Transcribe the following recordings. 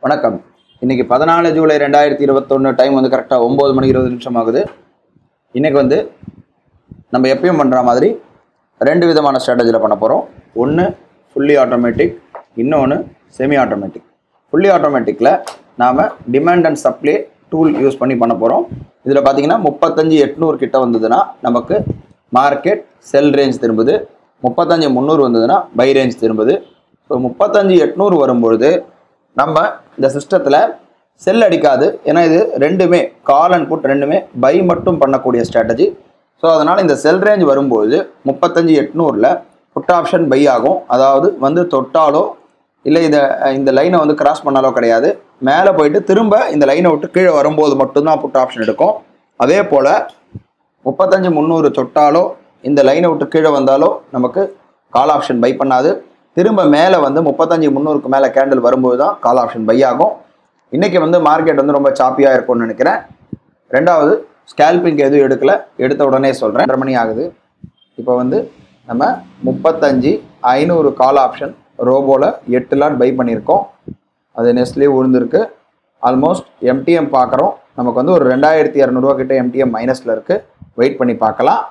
வணக்கம் இன்னைக்கு பதினாலு ஜூலை ரெண்டாயிரத்தி இருபத்தொன்று டைம் வந்து கரெக்டாக ஒம்பது மணி இருபது நிமிஷம் ஆகுது இன்னைக்கு வந்து நம்ம எப்பயும் பண்ணுற மாதிரி ரெண்டு விதமான ஸ்ட்ராட்டஜியில் பண்ண போகிறோம் ஒன்று ஃபுல்லி ஆட்டோமேட்டிக் இன்னொன்று செமி ஆட்டோமேட்டிக் ஃபுல்லி ஆட்டோமேட்டிக்கில் நாம் demand and supply tool use பண்ணி பண்ண போகிறோம் இதில் பார்த்தீங்கன்னா முப்பத்தஞ்சு எட்நூறு கிட்ட வந்ததுன்னா நமக்கு மார்க்கெட் செல் ரேஞ்ச் திரும்புது முப்பத்தஞ்சு முந்நூறு வந்ததுன்னா பை ரேஞ்ச் திரும்புது ஸோ முப்பத்தஞ்சு எட்நூறு வரும்பொழுது நம்ம இந்த சிஸ்டத்தில் செல் அடிக்காது ஏன்னா இது ரெண்டுமே கால் அண்ட் புட் ரெண்டுமே பை மட்டும் பண்ணக்கூடிய ஸ்ட்ராட்டஜி ஸோ அதனால் இந்த செல் ரேஞ்ச் வரும்போது முப்பத்தஞ்சு எட்நூறில் புட் ஆப்ஷன் பை ஆகும் அதாவது வந்து தொட்டாலோ இல்லை இதை இந்த லைனை வந்து கிராஸ் பண்ணாலோ கிடையாது மேலே போயிட்டு திரும்ப இந்த லைனை விட்டு கீழே வரும்போது மட்டும்தான் புட் ஆப்ஷன் எடுக்கும் அதே போல் முப்பத்தஞ்சு முந்நூறு தொட்டாலோ இந்த லைனை விட்டு கீழே வந்தாலோ நமக்கு கால் ஆப்ஷன் பை பண்ணாது திரும்ப மேலே வந்து முப்பத்தஞ்சு முந்நூறுக்கு மேலே கேண்டில் வரும்போது தான் கால் ஆப்ஷன் பை ஆகும் இன்றைக்கி வந்து மார்க்கெட் வந்து ரொம்ப சாப்பியாக இருக்கும்னு நினைக்கிறேன் ரெண்டாவது ஸ்கேல்பிங் எதுவும் எடுக்கல எடுத்த உடனே சொல்கிறேன் ரெண்டரை மணி ஆகுது இப்போ வந்து நம்ம முப்பத்தஞ்சு ஐநூறு கால் ஆப்ஷன் ரோபோவில் எட்டு லாட் பை பண்ணியிருக்கோம் அது நெஸ்ட்லேயே விழுந்திருக்கு ஆல்மோஸ்ட் எம்டிஎம் பார்க்குறோம் நமக்கு வந்து ஒரு ரெண்டாயிரத்தி இரநூறுவா கிட்ட எம்டிஎம் மைனஸில் இருக்குது வெயிட் பண்ணி பார்க்கலாம்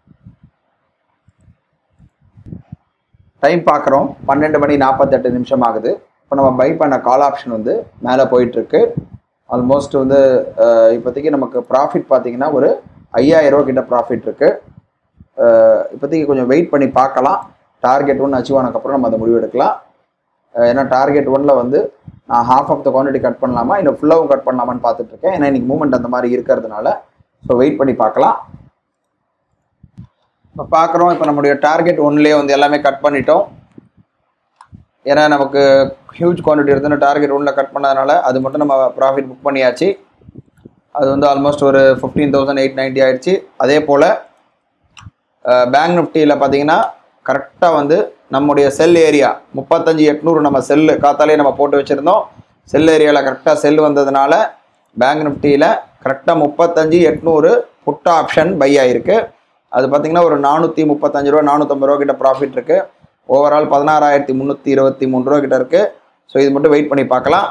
டைம் பார்க்குறோம் பன்னெண்டு மணி நாற்பத்தெட்டு நிமிஷம் ஆகுது இப்போ நம்ம பை பண்ண கால் ஆப்ஷன் வந்து மேலே போயிட்டுருக்கு ஆல்மோஸ்ட் வந்து அஹ், இப்போதைக்கு நமக்கு ப்ராஃபிட் பார்த்தீங்கன்னா ஒரு ஐயாயிரம் ரூபா கிட்ட ப்ராஃபிட் இருக்குது இப்போதைக்கு கொஞ்சம் வெயிட் பண்ணி பார்க்கலாம் டார்கெட் ஒன்று அச்சீவ் ஆனதுக்கப்புறம் நம்ம அதை முடிவு எடுக்கலாம் அஹ், ஏன்னா டார்கெட் ஒன்ல வந்து நான் half of the quantity cut பண்ணலாமா இல்லை ஃபுல்லாகவும் கட் பண்ணலாமான்னு பார்த்துட்டு இருக்கேன் ஏன்னா இன்னைக்கு மூமெண்ட் அந்த மாதிரி இருக்கிறதுனால ஸோ வெயிட் பண்ணி பார்க்கலாம் இப்போ பார்க்குறோம் இப்போ நம்முடைய டார்கெட் ஒன்லேயே வந்து எல்லாமே கட் பண்ணிட்டோம் ஏன்னா நமக்கு ஹியூஜ் குவான்டிட்டி இருந்துன்னு டார்கெட் ஒன்றில் கட் பண்ணதுனால அது மட்டும் நம்ம ப்ராஃபிட் புக் பண்ணியாச்சு அது வந்து ஆல்மோஸ்ட் ஒரு ஃபிஃப்டீன் தௌசண்ட் எயிட் நைன்ட்டி ஆயிடுச்சு அதே போல் பேங்க் நிஃப்டியில் பார்த்தீங்கன்னா கரெக்டாக வந்து நம்முடைய செல் ஏரியா முப்பத்தஞ்சு எட்நூறு நம்ம செல்லு காத்தாலே நம்ம போட்டு வச்சுருந்தோம் செல் ஏரியாவில் கரெக்டாக செல் வந்ததுனால பேங்க் நிஃப்டியில் கரெக்டாக முப்பத்தஞ்சு எட்நூறு புட் ஆப்ஷன் பை ஆயிருக்கு அது பார்த்தீங்கன்னா ஒரு நானூற்றி முப்பத்தஞ்சு ரூபா நானூற்றம்பது ரூபா கிட்ட ப்ராஃபிட் இருக்குது ஓவரால் பதினாறாயிரத்தி முந்நூற்றி இருபத்தி மூணு ரூபா கிட்ட இருக்குது ஸோ இது மட்டும் வெயிட் பண்ணி பார்க்கலாம்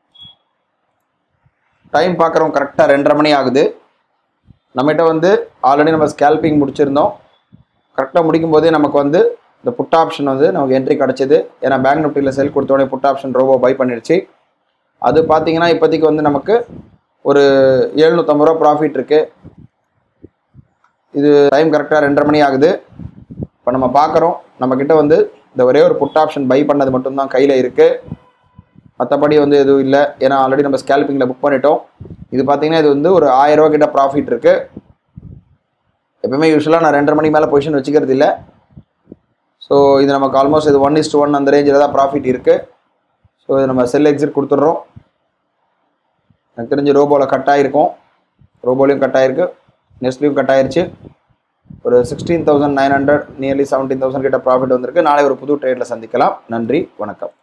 டைம் பார்க்குறோம் கரெக்டாக ரெண்டரை மணி ஆகுது நம்மகிட்ட வந்து ஆல்ரெடி நம்ம ஸ்கேல்பிங் முடிச்சிருந்தோம் கரெக்டாக முடிக்கும் போதே நமக்கு வந்து இந்த புட் ஆப்ஷன் வந்து நமக்கு என்ட்ரி கிடச்சிது ஏன்னா பேங்க் நிஃப்டியில் செல் கொடுத்தோடனே புட் ஆப்ஷன் ரோபோ பை பண்ணிடுச்சு அது பார்த்தீங்கன்னா இப்போதைக்கு வந்து நமக்கு ஒரு எழுநூற்றம்பது ரூபா ப்ராஃபிட் இருக்குது இது டைம் கரெக்டாக ரெண்டரை மணி ஆகுது இப்போ நம்ம பார்க்குறோம் நம்மக்கிட்ட வந்து இந்த ஒரே ஒரு புட் ஆப்ஷன் பை பண்ணது மட்டும்தான் கையில் இருக்குது மற்றபடி வந்து எதுவும் இல்லை ஏன்னா ஆல்ரெடி நம்ம ஸ்கேல்பிங்கில் புக் பண்ணிட்டோம் இது பார்த்தீங்கன்னா இது வந்து ஒரு ஆயிரம் ரூபா கிட்ட ப்ராஃபிட் இருக்குது எப்பவுமே யூஸ்வலாக நான் ரெண்டரை மணி மேலே பொசிஷன் வச்சுக்கிறது இல்லை ஸோ இது நமக்கு ஆல்மோஸ்ட் இது ஒன் இஸ்ட் ஒன் அந்த ரேஞ்சில் தான் ப்ராஃபிட் இருக்குது ஸோ இது நம்ம செல் எக்ஸிட் கொடுத்துட்றோம் எனக்கு தெரிஞ்சு ரோபோவில் கட் ஆகிருக்கும் ரோபோலையும் கட் ஆகிருக்கு நெஸ்ட்லேயும் கட் ஆயிருச்சு ஒரு sixteen thousand nine hundred nearly seventeen thousand கிட்ட ப்ராஃபிட் வந்திருக்கு நாளை ஒரு புது ட்ரேடில் சந்திக்கலாம் நன்றி வணக்கம்